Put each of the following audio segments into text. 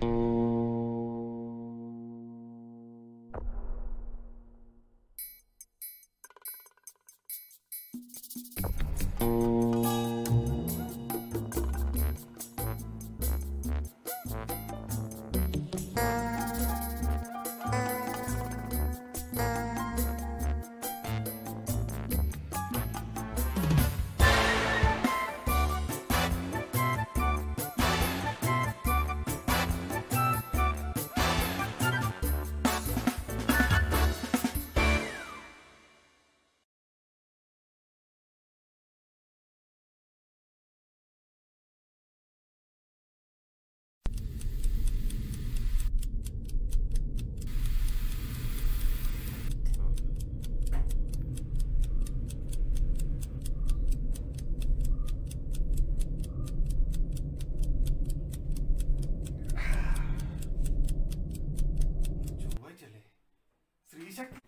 ചൊവ്വാഴ്ചല്ലേ ശ്രീശക്തി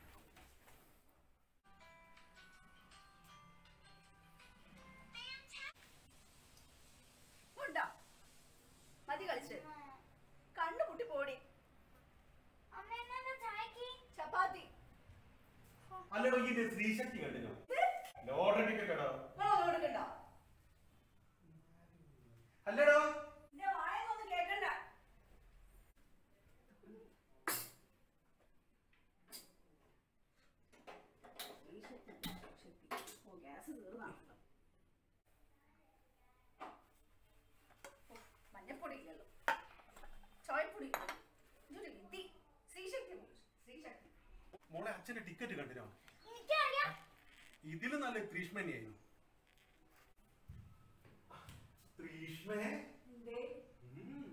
ഉണ്ടാ മതി കളിച്ച് കണ്ണു പൊട്ടി പോടി ചപ്പാത്തി അല്ലടോ ഈ ശ്രീശക്തി കണ്ടിനോ ലോട്ടറി ടിക്കറ്റ് കേട്ടോ നിങ്ങളൊന്നും കൊടുക്കണ്ട അല്ലടോ എന്റെ വായൊന്നും കേക്കണ്ട ഓ ഗ്യാസ് തീർന്നാണല്ലോ ഓ, മഞ്ഞപ്പൊടി ഇല്ലല്ലോ ചോയപ്പൊടി ഇല്ലല്ലോ. ഇതൊരു വിധി ശ്രീശക്തി ശ്രീശക്തി മോളെ അച്ഛന്റെ ടിക്കറ്റ് കണ്ടിനോ ഇതിലും നല്ല ത്രീഷ്മനെയായിരുന്നു ത്രീഷ്മേ എന്തേ ഉം.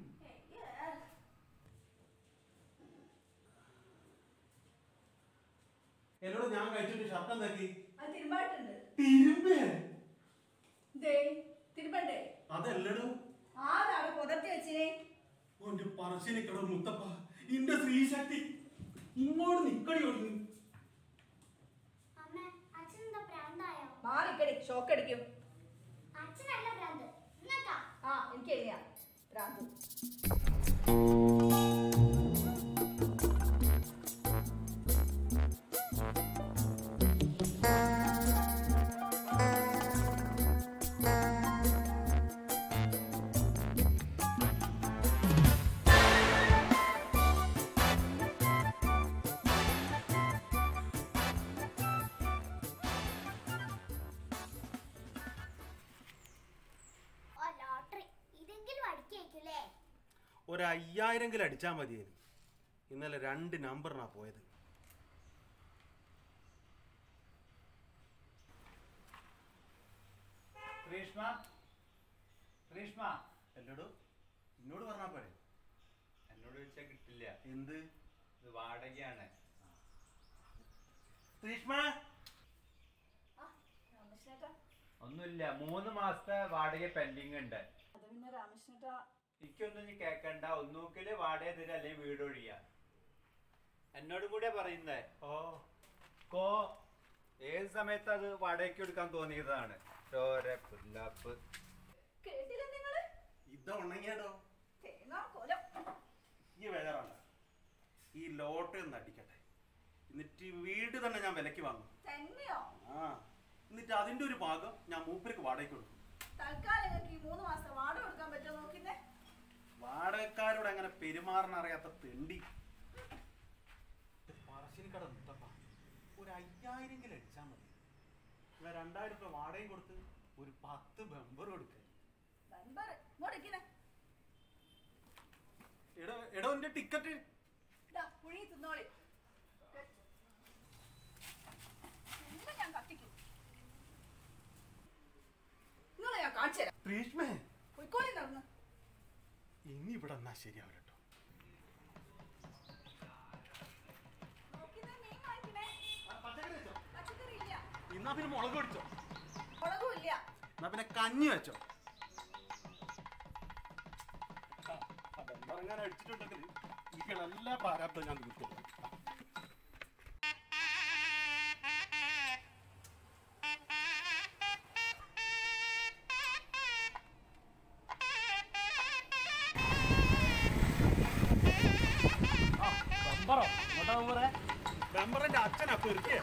എന്നോട് ഞാൻ കഴിച്ചിട്ട് ഷർട്ട് എന്താക്കി അത് തിരുമ്പാട്ടുണ്ട് തിരുമ്പേ ദേ തിരുമ്പണ്ടേ അതല്ലടോ ആരാണ് പുതർത്തി വെച്ചിനെ ഓന്റെ പറശ്ശിനിക്കട മുത്തപ്പ ഇന്റെ ശ്രീശക്തി ഇങ്ങോട്ട് നിക്കടി ഒടുങ്ങി അമ്മ അച്ഛനെന്താ പ്രാന്തായോ മാറിക്കടി ഷോക്ക് അടിക്കും അച്ഛനല്ല പ്രാന്ത് നിങ്ങക്കാ ആ എനിക്ക് എഴുതിയാ ഭ്രാന്ത് ഓ ലോട്ടറി ഇതെങ്കിലും അടിക്കേക്കില്ലേ ഒരു അയ്യായിരെങ്കിലും അടിച്ചാൽ മതിയായിരുന്നു ഇന്നലെ രണ്ട് നമ്പറിനാ പോയത് ഗ്രീഷ്മ ഗ്രീഷ്മ അല്ലടോ എന്നോട് പറഞ്ഞാ പോരെ എന്നോട് ചോദിച്ചാൽ കിട്ടില്ല എന്ത് ഇത് വാടകയാണ് ശ്രീഷ്മ ആ രാമകൃഷ്ണേട്ടാ ഒന്നുമില്ല മൂന്ന് മാസത്തെ വാടക പെൻഡിങ് ഉണ്ട് അത് പിന്നെ രാമകൃഷ്ണേട്ടാ എനിക്കൊന്നും ഇനി കേക്കണ്ട ഒന്നൂക്കില് വാടക തരിക അല്ലെങ്കിൽ വീട് ഒഴിയ എന്നോട് കൂടെ പറയുന്നേ ഓ കോ ഏത് സമയത്ത് അത് വാടകയ്ക്ക് എടുക്കാൻ തോന്നിയതാണ് ചോര പുല്ലാപ്പ് കേട്ടില്ല നിങ്ങള് ഇത് ഉണങ്ങിയാടോ തേങ്ങാ കൊലം ഈ വേറാണ് ഈ ലോട്ടറി ഒന്ന് അടിക്കട്ടെ എന്നിട്ട് ഈ വീട് തന്നെ ഞാൻ വിലക്ക് വാങ്ങും തന്നെയോ ആ എന്നിട്ട് അതിന്റെ ഒരു ഭാഗം ഞാൻ മൂപ്പർക്ക് വാടകയ്ക്ക് കൊടുക്കും തൽക്കാലം നിങ്ങൾക്ക് ഈ മൂന്ന് മാസം വാടക കൊടുക്കാൻ പറ്റുമോ നോക്കിന്നേ വാടകക്കാരോട് അങ്ങനെ പെരുമാറാൻ അറിയാത്ത തെണ്ടി പറശ്ശിനിക്കട മുത്തപ്പ ഒരു അയ്യായിരെങ്കിലും അടിച്ചാൽ മതി ഇവ രണ്ടായിരം രൂപ വാടകയും കൊടുത്ത് ഒരു പത്ത് ബമ്പർ കൊടുക്ക നൻപർ ഇങ്ങോട്ടേക്കിനെ എടോ എടോ എന്റെ ടിക്കറ്റ് ഇതാ പുഴി തിന്നോളി എല്ലാം ഞാൻ കത്തിക്കും നിങ്ങളെ ഞാൻ കാണിച്ചു തരാം ത്രീഷ്മേ പോയിക്കോളി നടന്ന് ഇനി ഇവിടെ എന്നാ ശരിയാവില്ല കേട്ടോ നോക്കിന്നേ മീൻ വാങ്ങിക്കണേ പച്ചക്കറി വെച്ചോ പച്ചക്കറി ഇല്ല എന്നാ പിന്നെ മുളക് പിടിച്ചോ മുളകും ഇല്ല എന്നാ പിന്നെ കഞ്ഞി വെച്ചോ ബമ്പറങ്ങനെ അടിച്ചിട്ടുണ്ടെങ്കിൽ ഈ എല്ലാ പ്രാരാബ്ദം ഞാൻ തീർക്കും ബെമ്പറോ ഇങ്ങോട്ടാ ബെമ്പറെ ബെമ്പറിന്റെ അച്ഛനാ പെരുത്തിയ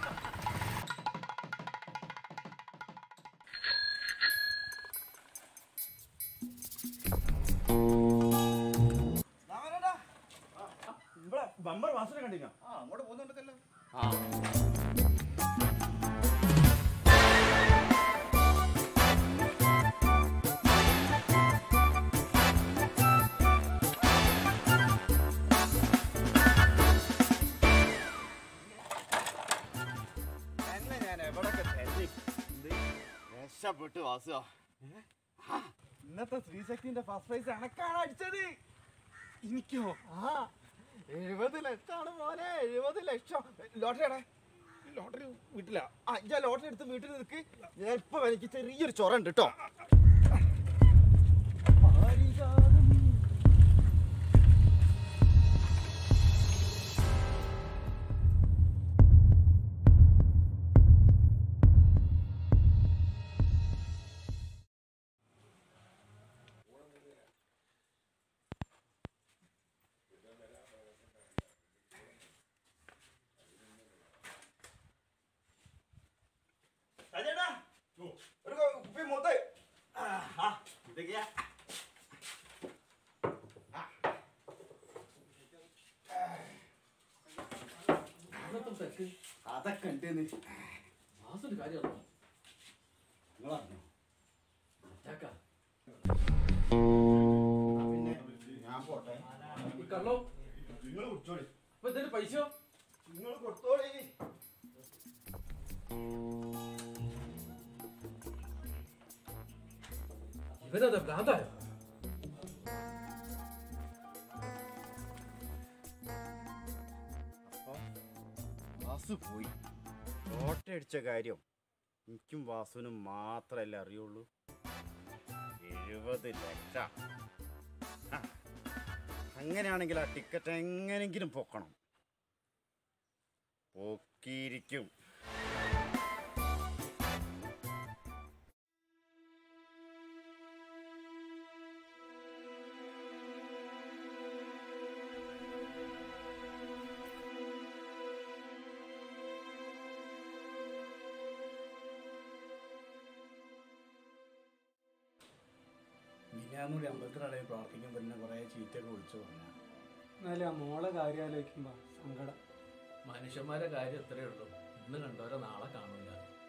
ഇവിടെ ബമ്പർ വാസന കണ്ടില്ല ആ അങ്ങോട്ട് പോകുന്നുണ്ടല്ലോ എന്നെ ഞാൻ എവിടൊക്കെ തെറ്റി രക്ഷപ്പെട്ടു വാസുക ഇന്നത്തെ ശ്രീശക്തിന്റെ ഫസ്റ്റ് പ്രൈസ് എനക്കാണ് അടിച്ചത് എനിക്കോ ആ എഴുപത് ലക്ഷമാണ് മോനെ എഴുപത് ലക്ഷം ലോട്ടറി ലോട്ടറി വീട്ടില ആ ഞാൻ ലോട്ടറി എടുത്ത് വീട്ടിൽ നിൽക്ക് ഞാൻ ഇപ്പൊ എനിക്ക് ചെറിയൊരു ചൊറ ഉണ്ട് കേട്ടോ ഒരു കുപ്പി മൊത്തം ഇതൊക്കെയാ അതൊക്കെ ഉണ്ടെന്ന് വാസുവിന്റെ കാര്യമാണോ നിങ്ങളറിഞ്ഞോ അറ്റാക്കാ പിന്നെ ഞാൻ പോട്ടെ ഈ കള്ളോ നിങ്ങൾ കുടിച്ചോളി അപ്പൊ ഇതിന്റെ പൈസയോ നിങ്ങൾ കൊടുത്തോളി ഇവനത് ഭ്രാന്തായോ വാസു പോയി ഓട്ടയടിച്ച കാര്യം എനിക്കും വാസുവിനും മാത്രമല്ലേ അറിയുള്ളൂ എഴുപത് ലക്ഷം ആ, അങ്ങനെയാണെങ്കിൽ ആ ടിക്കറ്റ് എങ്ങനെങ്കിലും പൊക്കണം പൊക്കിയിരിക്കും മിനിയാന്നൂടി അമ്പലത്തിനിടയിൽ പ്രാർത്ഥിക്കാൻ പിന്നെ കുറേ ചീറ്റൊക്കെ വിളിച്ചു പറഞ്ഞു എന്നാലും ആ മോളെ കാര്യം ആലോചിക്കുമ്പോ സങ്കടം മനുഷ്യന്മാരെ കാര്യം എത്രയേ ഉള്ളൂ ഇന്ന് കണ്ടവരെ നാളെ കാണില്ല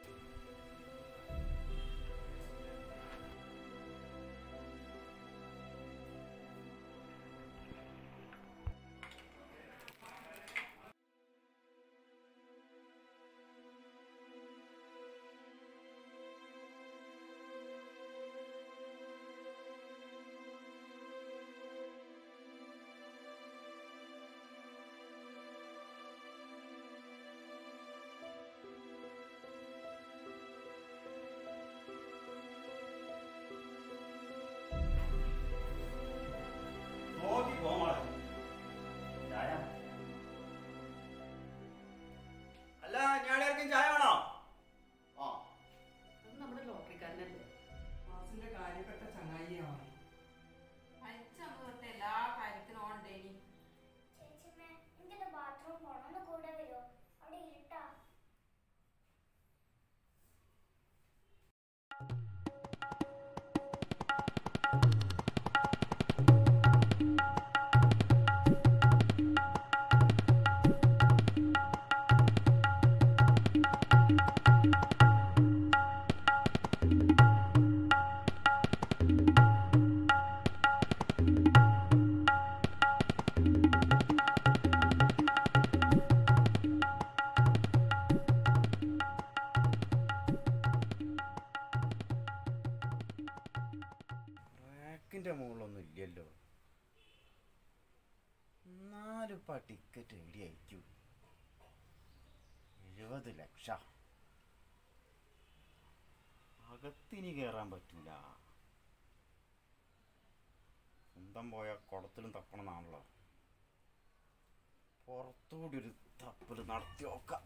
നോക്കി പോവാളെ ചായ അല്ല ഞാടേർക്കും ചായ വേണോ ആ അത് നമ്മുടെ ലോട്ടറിക്കാരനല്ലേ വാസിന്റെ കാര്യപ്പെട്ട ചങ്ങായിയാണ് അയച്ചന്ന് തൊട്ട് എല്ലാ കാര്യത്തിനും ഓണ്ടേനി ചേച്ചിമ്മേ എനിക്കെന്റെ ബാത്റൂം പോണം ഒന്ന് കൂടെ വരുമോ അവിടെ ഇരുട്ടാ റാക്കിന്റെ മുകളിലൊന്നും ഇല്ലല്ലോ എന്നാലും ആ ടിക്കറ്റ് എവിടെ അയക്കൂ എഴുപത് ലക്ഷ അകത്തിനി കയറാൻ പറ്റൂല സ്വന്തം പോയ കുളത്തിലും തപ്പണമെന്നാണല്ലോ പുറത്തുകൂടി ഒരു തപ്പൽ നടത്തി നോക്കാം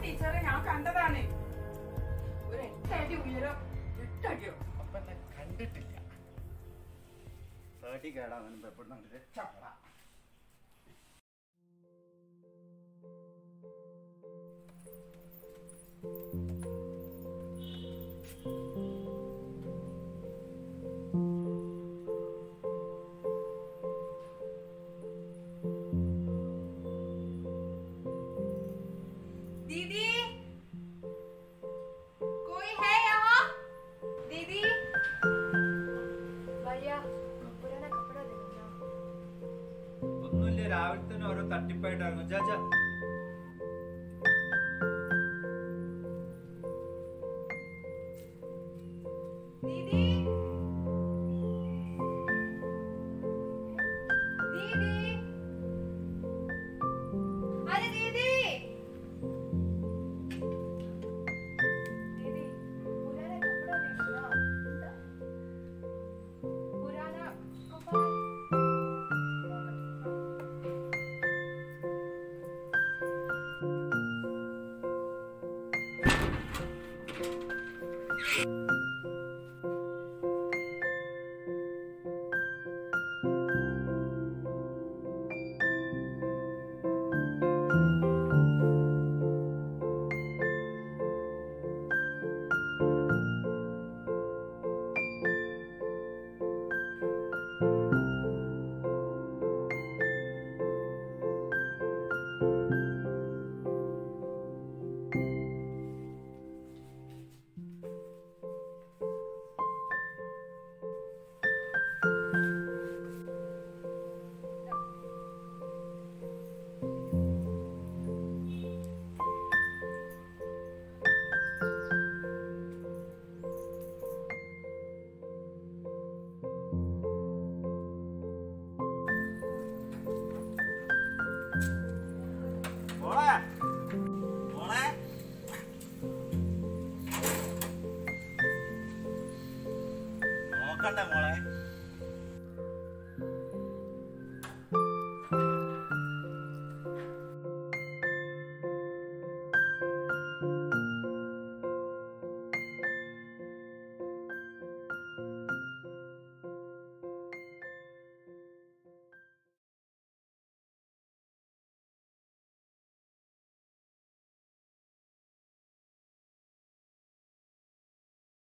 ടീച്ചറെ ഞാൻ കണ്ടതാണ് ഒരു എട്ടടി ഉയരം എട്ടടിയോ അപ്പൊ എന്നെ കണ്ടിട്ടില്ല തേർട്ടി കേടാവനും പെപ്പെടുന്ന രക്ഷപ്പെടാം दीदी कोई है यहाँ दीदी भैया पुराना कपड़ा दे दो ना ഒന്നുമില്ല രാവിലെ തന്നെ ഓരോ തട്ടിപ്പായിട്ട് ഇറങ്ങും ചാച്ചാ